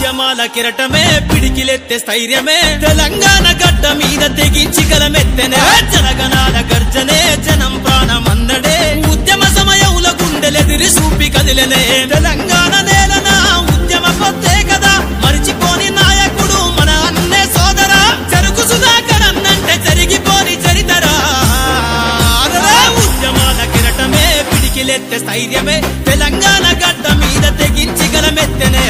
ఉద్యమాల కిరటమే పిడికిలెత్తే స్థైర్యమే తెలంగాణ గడ్డ మీద తెగించి గలమెత్తెనే జనగణాల గర్జనే జనం ప్రాణమన్నడే ఉద్యమ సమయంలో గుండెలెదిరి సూపి కదిలనే తెలంగాణ నేలన ఉద్యమ పొత్తే కదా మరిచిపోని నాయకుడు మన అన్నే సోదరా చెరుకు సుధాకర్ అన్నంటే జరిగిపోని చరితరా అరరా ఉద్యమాల కిరటమే పిడికిలెత్తే స్థైర్యమే తెలంగాణ గడ్డ మీద తెగించి గలమెత్తెనే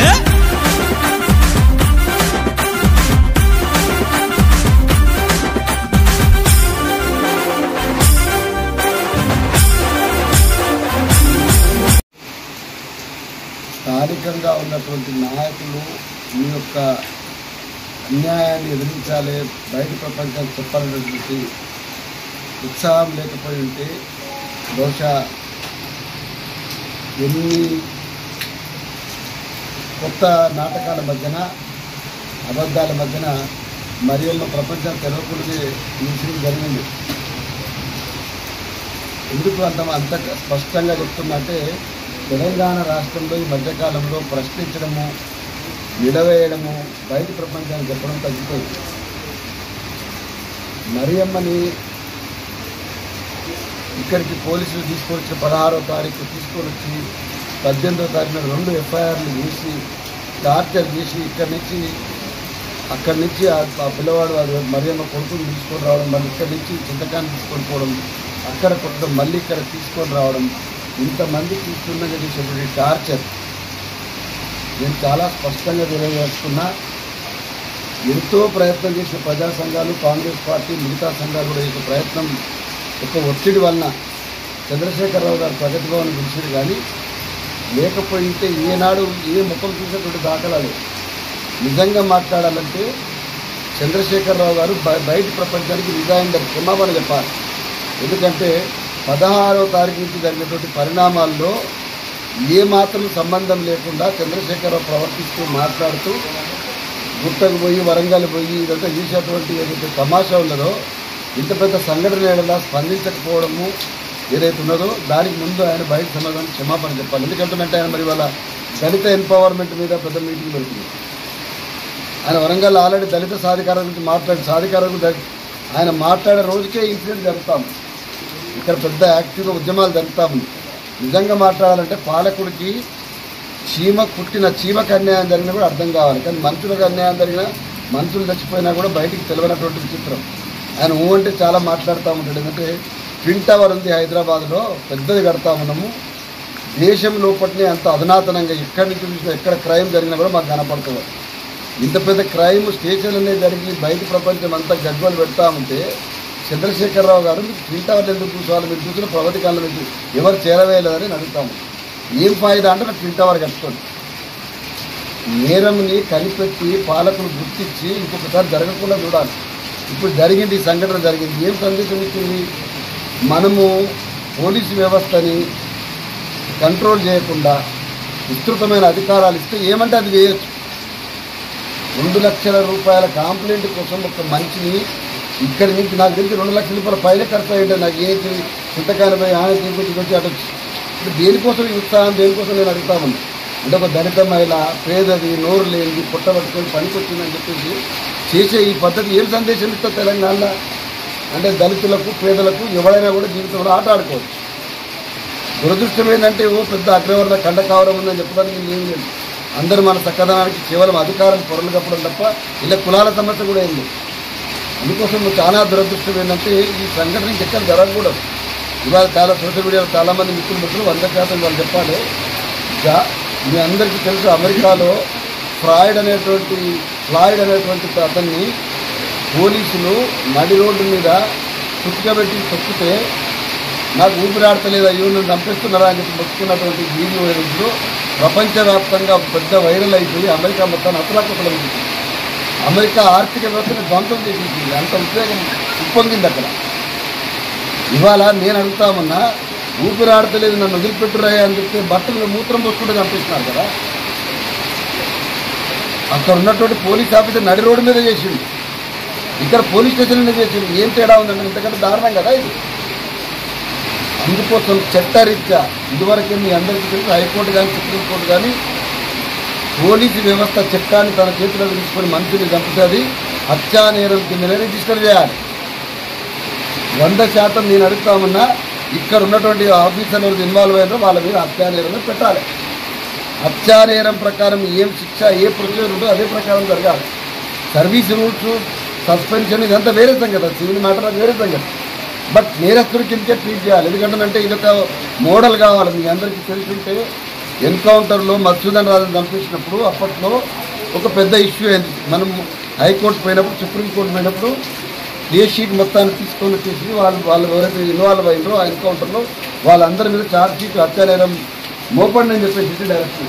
స్థానికంగా ఉన్నటువంటి నాయకులు మీ యొక్క అన్యాయాన్ని ఎదిరించాలి బయట ప్రపంచానికి చెప్పాలనేటువంటి ఉత్సాహం లేకపోయి ఉంటే బహుశా ఎన్ని కొత్త నాటకాల మధ్యన అబద్ధాల మధ్యన మరియమ్మ ప్రపంచం తెలవకూడదే ఈ విషయం జరిగింది ఎందుకు అంత అంత స్పష్టంగా చెప్తున్నట్టే తెలంగాణ రాష్ట్రంలో ఈ మధ్యకాలంలో ప్రశ్నించడము నిలవేయడము బయట ప్రపంచానికి చెప్పడం తగ్గిపోయింది మరియమ్మని ఇక్కడికి పోలీసులు తీసుకొచ్చిన పదహారో తారీఖు తీసుకొని వచ్చి పద్దెనిమిదో తారీఖున రెండు ఎఫ్ఐఆర్లు చేసి టార్చర్ చేసి ఇక్కడి నుంచి అక్కడి నుంచి ఆ ఆ పిల్లవాడు అది మరియమ్మ కొడుకుని తీసుకొని రావడం మళ్ళీ ఇక్కడి నుంచి చింతకాన్ని తీసుకొని పోవడం అక్కడ కొట్టడం మళ్ళీ ఇక్కడ తీసుకొని రావడం ఇంతమంది చూస్తున్నది చేసేటువంటి టార్చర్ నేను చాలా స్పష్టంగా తెలియజేస్తున్నా ఎంతో ప్రయత్నం చేసిన ప్రజా సంఘాలు కాంగ్రెస్ పార్టీ మిగతా సంఘాలు కూడా చేసే ప్రయత్నం ఒక ఒత్తిడి వలన చంద్రశేఖరరావు గారు ప్రగతి భవన్ పిలిచాడు కానీ లేకపోయింటే ఏనాడు ఏ ముఖం చూసేటువంటి దాఖలాలు నిజంగా మాట్లాడాలంటే చంద్రశేఖరరావు గారు బయ- బయట ప్రపంచానికి రిజైన్ క్షమాపణ చెప్పాలి ఎందుకంటే పదహారో తారీఖు నుంచి జరిగినటువంటి పరిణామాల్లో ఏ మాత్రం సంబంధం లేకుండా చంద్రశేఖరరావు ప్రవర్తిస్తూ మాట్లాడుతూ గుట్టకు పోయి వరంగల్ పోయి ఇదంతా చేసేటువంటి ఏదైతే తమాషా ఉన్నదో ఇంత పెద్ద సంఘటన ఏడలా స్పందించకపోవడము ఏదైతే ఉన్నదో దానికి ముందు ఆయన బయట సమాధానం క్షమాపణ చెప్పాలి ఎందుకంటే ఆయన మరి వాళ్ళ దళిత ఎంపవర్మెంట్ మీద పెద్ద మీటింగ్ పెడుతుంది ఆయన వరంగల్ ఆల్రెడీ దళిత సాధికారం గురించి మాట్లాడి సాధికారం గురించి దళి- ఆయన మాట్లాడే రోజుకే ఇన్సిడెంట్ జరుగుతాం ఇక్కడ పెద్ద యాక్టివ్గా ఉద్యమాలు జరుగుతా ఉంది నిజంగా మాట్లాడాలంటే పాలకుడికి చీమ కుట్టిన చీమకు అన్యాయం జరిగినా కూడా అర్థం కావాలి కానీ మనుషులకు అన్యాయం జరిగినా మనుషులు చచ్చిపోయినా కూడా బయటికి తెలియనటువంటి విచిత్రం ఆయన ఊ అంటే చాలా మాట్లాడుతూ ఉంటాడు ఎందుకంటే ట్విన్ టవర్ ఉంది హైదరాబాద్లో పెద్దది కడతా ఉన్నాము దేశం లోపలనే అంత అధునాతనంగా ఎక్కడి నుంచి చూసినా ఎక్కడ క్రైమ్ జరిగినా కూడా మాకు కనపడుతుంది ఇంత పెద్ద క్రైమ్ స్టేషన్లనే జరిగి బయట ప్రపంచం అంతా గడ్బలు పెడతా ఉంటే చంద్రశేఖరరావు గారు మీకు ట్విన్ టవర్లు ఎందుకు చూసుకోవాలి మీరు చూసిన ప్రగతి కాలం మీకు ఎవరు చేరవేయలేదని నేను అడుగుతాము ఏం ఫాయిదా అంటే నాకు ట్విన్ టవర్ కట్టుకోండి నేరంని కనిపెట్టి పాలకులు గుర్తించి ఇంకొకసారి జరగకుండా చూడాలి ఇప్పుడు జరిగింది ఈ సంఘటన జరిగింది ఏం సందేశం ఇచ్చింది మనము పోలీసు వ్యవస్థని కంట్రోల్ చేయకుండా విస్తృతమైన అధికారాలు ఇస్తే ఏమంటే అది వేయొచ్చు రెండు లక్షల రూపాయల కాంప్లైంట్ కోసం ఒక మనిషిని ఇక్కడి నుంచి నాకు తెలిసి రెండు లక్షల రూపాయల పైన ఖర్చు అయ్యింటే నాకు ఏ చింతకాయలు పోయి ఆయన తీసుకొచ్చి వచ్చి అటు ఇప్పుడు దేనికోసం ఈ ఉత్సాహం దేనికోసం నేను అడుగుతామని అంటే ఒక దళిత మహిళ పేదది నోరు లేనిది పుట్టబట్టుకొని పనికొచ్చిందని చెప్పేసి చేసే ఈ పద్ధతి ఏం సందేశం ఇస్తా తెలంగాణలో అంటే దళితులకు పేదలకు ఎవరైనా కూడా జీవితంలో ఆట ఆడుకోవచ్చు దురదృష్టం ఏంటంటే ఓ పెద్ద అగ్రవర్ణ కండ కావడం ఉందని చెప్పడానికి ఏం లేదు అందరూ మన చక్కదనానికి కేవలం అధికారం పొరలు కప్పడం తప్ప ఇలా కులాల సమస్య కూడా ఏంది అందుకోసం చాలా దురదృష్టం ఏంటంటే ఈ సంఘటన ఎక్కడ జరగకూడదు ఇవాళ చాలా సోషల్ మీడియాలో చాలామంది మిత్రులు మిత్రులు వంద శాతం వాళ్ళు చెప్పాలి జా మీ అందరికీ తెలుసు అమెరికాలో ఫ్రాయిడ్ అనేటువంటి ఫ్లాయిడ్ అనేటువంటి అతన్ని పోలీసులు నడి రోడ్డు మీద చుట్టుకబెట్టి తొక్కితే నాకు ఊపిరాడతలేదు అయ్యో నన్ను చంపేస్తున్నారా అని చెప్పి మొక్కుకున్నటువంటి వీడియో ఏదో ప్రపంచవ్యాప్తంగా పెద్ద వైరల్ అయిపోయి అమెరికా మొత్తాన్ని అతలాకుతలం అమెరికా ఆర్థిక వ్యవస్థను ధ్వంసం చేసేసింది అంత ఉద్వేగం ఉప్పొంగింది అక్కడ ఇవాళ నేను అడుగుతామన్నా ఊపిరాడతలేదు నన్ను వదిలిపెట్టురాయా అని చెప్తే బట్టలు మూత్రం పోసుకుంటే చంపిస్తున్నారు కదా అక్కడ ఉన్నటువంటి పోలీస్ ఆఫీసర్ నడి రోడ్డు మీద చేసిండు ఇక్కడ పోలీస్ స్టేషన్ మీద చేసిండు ఏం తేడా ఉందండి ఇంతకంటే దారుణం కదా ఇది అందుకోసం చట్టరీత్యా ఇదివరకే మీ అందరికీ తెలుసు హైకోర్టు కానీ సుప్రీంకోర్టు కానీ పోలీసు వ్యవస్థ చట్టాన్ని తన చేతిలో తీసుకొని మనుషుల్ని చంపుతుంది హత్యా నేరం కిందనే రిజిస్టర్ చేయాలి వంద శాతం నేను అడుగుతామన్నా ఇక్కడ ఉన్నటువంటి ఆఫీసర్లు ఎవరు ఇన్వాల్వ్ అయ్యారో వాళ్ళ మీద హత్యా నేరం పెట్టాలి హత్యా నేరం ప్రకారం ఏం శిక్ష ఏ ప్రొసీజర్ ఉందో అదే ప్రకారం జరగాలి సర్వీస్ రూల్స్ సస్పెన్షన్ ఇదంతా వేరే సంగతి సివిల్ మ్యాటర్ అది వేరే సంగతి బట్ నేరస్తుడి కిందకే ట్రీట్ చేయాలి ఎందుకంటే ఇది ఒక మోడల్ కావాలి మీ అందరికీ తెలుసుంటే ఎన్కౌంటర్లో మత్స్యూదన్ రాజుని చంపించినప్పుడు అప్పట్లో ఒక పెద్ద ఇష్యూ అయింది మనం హైకోర్టు పోయినప్పుడు సుప్రీంకోర్టు పోయినప్పుడు ఏ షీట్ మొత్తాన్ని తీసుకొని వచ్చేసి వాళ్ళు వాళ్ళు ఎవరైతే ఇన్వాల్వ్ అయ్యారో ఆ ఎన్కౌంటర్లో వాళ్ళందరి మీద ఛార్జ్ షీట్ హత్యానేరం మోపండి అని చెప్పేసి డైరెక్ట్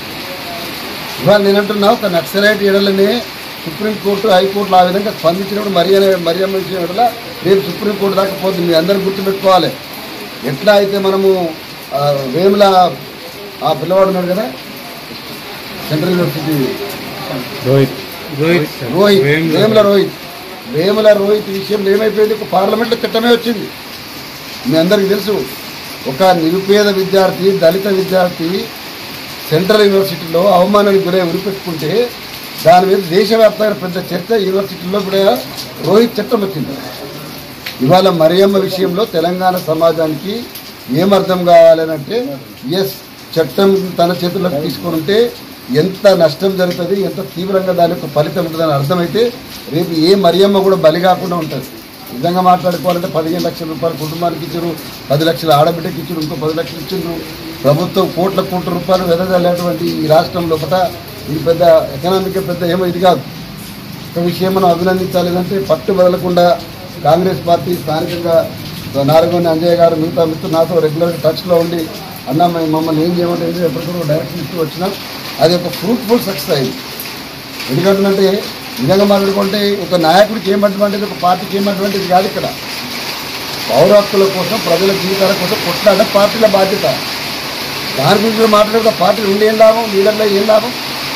ఇవాళ నేను అంటున్నా ఒక నక్సలైట్ ఎడలనే సుప్రీంకోర్టు హైకోర్టులు ఆ విధంగా స్పందించినప్పుడు మరి అనే మరి అమ్మ విషయం ఎడల రేపు సుప్రీంకోర్టు దాకా పోతుంది మీ అందరూ గుర్తుపెట్టుకోవాలి ఎట్లా అయితే మనము ఆ, వేముల ఆ పిల్లవాడు ఉన్నాడు కదా సెంట్రల్ యూనివర్సిటీ రోహిత్ రోహిత్ రోహిత్ వేముల రోహిత్ వేముల రోహిత్ విషయంలో ఏమైపోయింది ఒక పార్లమెంట్లో చట్టమే వచ్చింది మీ అందరికీ తెలుసు ఒక నిరుపేద విద్యార్థి దళిత విద్యార్థి సెంట్రల్ యూనివర్సిటీలో అవమానానికి గురై ఉరిపెట్టుకుంటే దాని మీద దేశవ్యాప్తంగా పెద్ద చర్చ యూనివర్సిటీలో కూడా రోహిత్ చట్టం వచ్చింది ఇవాళ మరియమ్మ విషయంలో తెలంగాణ సమాజానికి ఏమర్థం కావాలనంటే ఎస్ చట్టం తన చేతుల్లోకి తీసుకొని ఉంటే ఎంత నష్టం జరుగుతుంది ఎంత తీవ్రంగా దాని యొక్క ఫలితం ఉంటుందని అర్థమైతే రేపు ఏ మరియమ్మ కూడా బలి కాకుండా ఉంటుంది నిజంగా మాట్లాడుకోవాలంటే పదిహేను లక్షల రూపాయలు కుటుంబానికి ఇచ్చారు పది లక్షల ఆడబిడ్డకి ఇచ్చారు ఇంకో పది లక్షలు ఇచ్చిండ్రు ప్రభుత్వం కోట్ల కోట్ల రూపాయలు వెదజల్లేటువంటి ఈ రాష్ట్రం లోపల ఇది పెద్ద ఎకనామిక్ పెద్ద ఏమో ఇది కాదు ఒక విషయం మనం అభినందించాలి అంటే పట్టు వదలకుండా కాంగ్రెస్ పార్టీ స్థానికంగా నారగోని అంజయ్య గారు మిగతా మిత్రులు నాతో రెగ్యులర్గా టచ్లో ఉండి అన్న మేము మమ్మల్ని ఏం చేయమంటే ఎప్పటికప్పుడు డైరెక్షన్ ఇస్తూ వచ్చినాం అది ఒక ఫ్రూట్ఫుల్ సక్సెస్ అయింది ఎందుకంటే నిజంగా మాట్లాడుకుంటే ఒక నాయకుడికి ఏమటువంటిది ఒక పార్టీకి ఏమటువంటిది కాదు ఇక్కడ పౌర హక్కుల కోసం ప్రజల జీవితాల కోసం కొట్లాడ పార్టీల బాధ్యత దాని గురించి మాట్లాడితే పార్టీ ఉండి ఏం లాభం లీడర్లో ఏం లాభం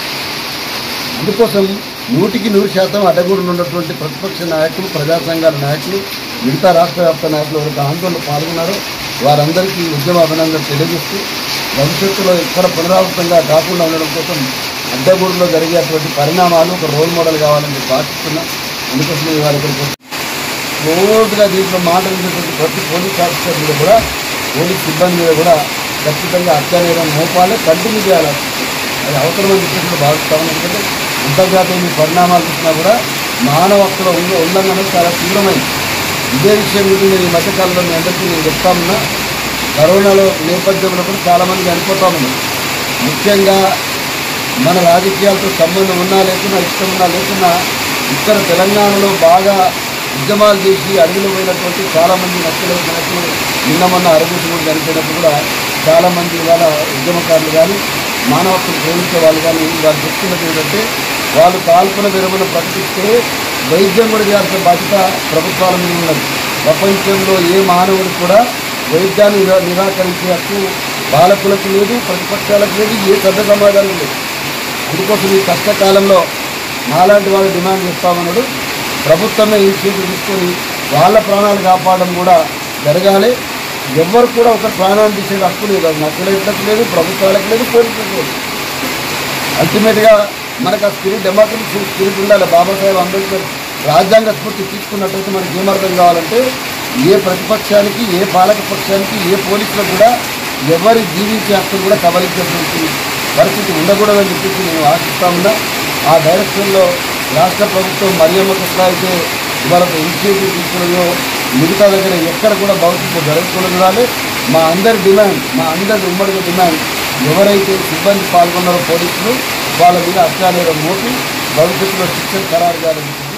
అందుకోసం నూటికి నూరు శాతం అడ్డగూడులు ఉన్నటువంటి ప్రతిపక్ష నాయకులు ప్రజా సంఘాల నాయకులు మిగతా రాష్ట్ర వ్యాప్త నాయకులు ఎవరైతే ఆందోళనలో పాల్గొన్నారో వారందరికీ ఉద్యమ అభినందనలు తెలియజేస్తూ భవిష్యత్తులో ఎక్కడ పునరావృతంగా కాకుండా ఉండడం కోసం అడ్డగూడులో జరిగేటువంటి పరిణామాలు ఒక రోల్ మోడల్ కావాలని చెప్పి ఆశిస్తున్నాం అందుకోసం ఇవాళ ఇక్కడికి వచ్చి క్లోజ్గా దీంట్లో మాట్లాడినటువంటి ప్రతి పోలీస్ ఆఫీసర్ మీద కూడా పోలీస్ సిబ్బంది మీద కూడా ఖచ్చితంగా అత్యానేరం మోపాలి కంటిన్యూ చేయాలి అది అవసరమని చెప్పేసి కూడా భావిస్తామని ఎందుకంటే అంతర్జాతీయ ఈ పరిణామాలు చూసినా కూడా మానవ హక్కుల ఉన్న ఉల్లంఘన చాలా తీవ్రమైంది ఇదే విషయం గురించి నేను ఈ మధ్యకాలంలో మీ అందరికీ నేను చెప్తా ఉన్నా కరోనాలో నేపథ్యంలో కూడా చాలామంది చనిపోతా ఉన్నారు ముఖ్యంగా మన రాజకీయాలతో సంబంధం ఉన్నా లేకున్నా ఇష్టం ఉన్నా లేకున్నా ఇక్కడ తెలంగాణలో బాగా ఉద్యమాలు చేసి అడుగులు పోయినటువంటి చాలామంది నచ్చలు నాయకులు నిన్న మొన్న అరగతి కూడా చనిపోయినప్పుడు కూడా చాలామంది ఇవాళ ఉద్యమకారులు కానీ మానవ హక్కులు ప్రేమించే వాళ్ళు కానీ వాళ్ళు చెప్తున్నది ఏంటంటే వాళ్ళు కాల్పుల విరమణ ప్రకటిస్తే వైద్యం కూడా చేయాల్సిన బాధ్యత ప్రభుత్వాల మీద ఉన్నది ప్రపంచంలో ఏ మానవుడు కూడా వైద్యాన్ని నిరా- నిరాకరించే హక్కు బాలకులకు లేదు ప్రతిపక్షాలకు లేదు ఏ పెద్ద సమాధానం లేదు అందుకోసం ఈ కష్టకాలంలో నాలాంటి వాళ్ళు డిమాండ్ చేస్తామన్నాడు ప్రభుత్వమే ఇనిషియేటివ్ తీసుకొని వాళ్ళ ప్రాణాలు కాపాడడం కూడా జరగాలి ఎవ్వరు కూడా ఒక ప్రాణాన్ని తీసే హక్కు లేదు అది నచ్చలేట్లకు లేదు ప్రభుత్వాలకు లేదు పోలీసులకు లేదు అల్టిమేట్గా మనకు ఆ స్పిరిట్ డెమోక్రటిక్ స్పిరిట్ ఉండాలి బాబాసాహెబ్ అంబేద్కర్ రాజ్యాంగ స్ఫూర్తి తీసుకున్నట్టయితే మనకి ఏమర్థం కావాలంటే ఏ ప్రతిపక్షానికి ఏ పాలక పక్షానికి ఏ పోలీసులకు కూడా ఎవరి జీవించే హక్కును కూడా కబలించేటువంటి పరిస్థితి ఉండకూడదని చెప్పేసి నేను ఆశిస్తా ఉన్నా ఆ డైరెక్షన్లో రాష్ట్ర ప్రభుత్వం మరియమ్మకు ఎట్లా అయితే ఇవాళ ఒక ఇనిషియేటివ్ తీసుకున్నదో మిగతా దగ్గర ఎక్కడ కూడా భవిష్యత్తు జరగకుండా చూడాలి మా అందరి డిమాండ్ మా అందరి ఉమ్మడి డిమాండ్ ఎవరైతే సిబ్బంది పాల్గొన్నారో పోలీసులు వాళ్ళ మీద అత్యాచారం మోపి భవిష్యత్తులో శిక్షణ ఖరారు చేయాలని